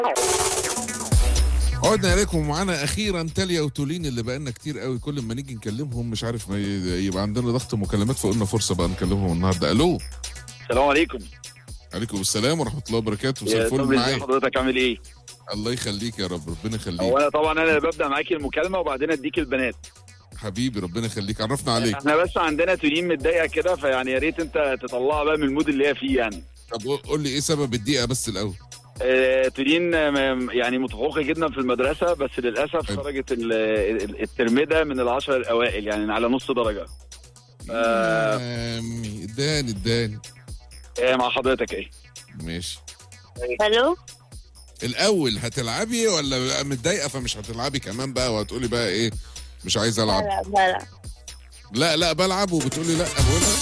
عدنا اليكم ومعانا اخيرا تاليا وتولين اللي بقالنا كتير قوي كل ما نيجي نكلمهم مش عارف ما ي- يبقى عندنا ضغط مكالمات فقلنا فرصه بقى نكلمهم النهارده الو السلام عليكم عليكم السلام ورحمه الله وبركاته مساء يا الفل صبري ازي معاك حضرتك عامل ايه؟ الله يخليك يا رب ربنا يخليك هو انا طبعا انا اللي ببدا معاكي المكالمه وبعدين اديك البنات حبيبي ربنا يخليك عرفنا عليك احنا بس عندنا تولين متضايقه كده فيعني يا ريت انت تطلعها بقى من المود اللي هي فيه يعني طب قول- قول لي ايه سبب الدقيقه بس الاول آه، تولين آه، يعني متفوقه جدا في المدرسه بس للاسف حلو. خرجت ال- ال- الترم ده من العشر الاوائل يعني على نص درجه آه. آمي، اداني اداني آه، مع حضرتك ايه؟ ماشي الو الاول هتلعبي ولا متضايقه فمش هتلعبي كمان بقى وهتقولي بقى ايه مش عايز لا العب لا لا لا لا لا بلعب وبتقولي لا بقولها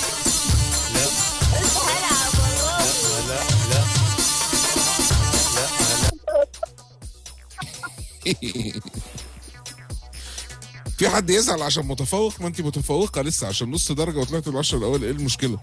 هلعب والله في حد يزعل عشان متفوق ما انت متفوقه لسه عشان نص درجه وطلعت العشرة الاول ايه المشكله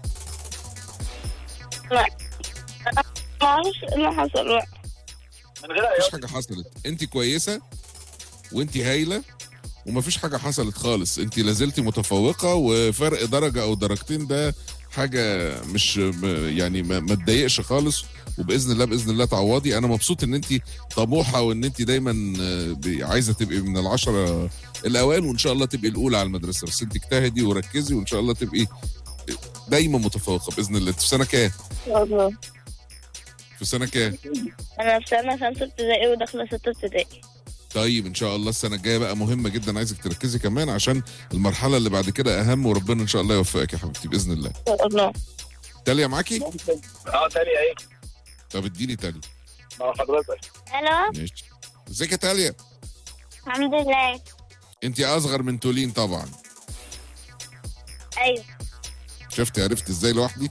لا ما اعرفش ايه اللي حصل بقى. من غير مفيش عياط حاجه حصلت انت كويسه وانت هايله ومفيش حاجه حصلت خالص انت لازلتي متفوقه وفرق درجه او درجتين ده حاجه مش م- يعني ما ما تضايقش خالص وباذن الله باذن الله تعوضي انا مبسوط ان انت طموحه وان انت دايما آه، ب- عايزه تبقي من العشره الاوائل وان شاء الله تبقي الاولى على المدرسه بس انت اجتهدي وركزي وان شاء الله تبقي دايما متفوقه باذن الله انت في سنه كام والله في سنه كام انا في سنه خمسه ابتدائي وداخله سته ابتدائي طيب ان شاء الله السنه الجايه بقى مهمه جدا عايزك تركزي كمان عشان المرحله اللي بعد كده اهم وربنا ان شاء الله يوفقك يا حبيبتي باذن الله ان شاء الله تاليا معاكي اه تاني ايه؟ طب اديني تاليا مع حضرتك الو ماشي ازيك يا تاليا الحمد لله انت اصغر من تولين طبعا ايوه شفتي عرفت ازاي لوحدي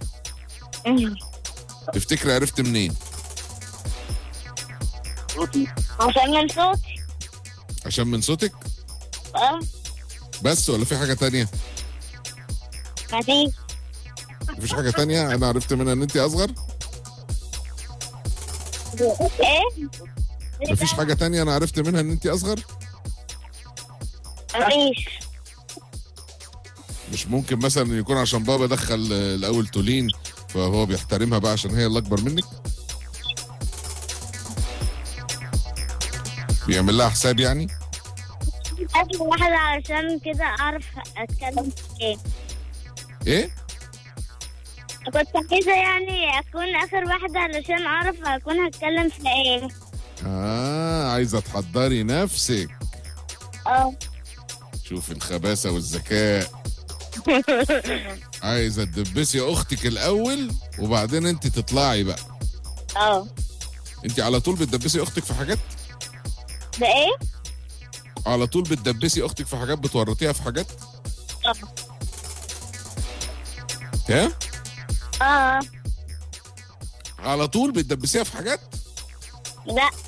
تفتكري عرفت منين عشان من صوتي عشان من صوتك اه بس ولا في حاجه تانية مفيش مفيش حاجه تانية انا عرفت منها ان انت اصغر ايه مفيش حاجه تانية انا عرفت منها ان انت اصغر مفيش مش ممكن مثلا يكون عشان بابا دخل آه، الاول تولين فهو بيحترمها بقى عشان هي اللي اكبر منك بيعمل لها حساب يعني اخر واحده علشان كده اعرف اتكلم في ايه ايه كنت عايزه يعني اكون اخر واحده علشان اعرف اكون هتكلم في ايه اه عايزه تحضري نفسك اه شوف الخباثه والذكاء عايزه تدبسي اختك الاول وبعدين انت تطلعي بقى اه انت على طول بتدبسي اختك في حاجات ده ايه على طول بتدبسي اختك في حاجات بتورطيها في حاجات اه ها اه على طول بتدبسيها في حاجات لا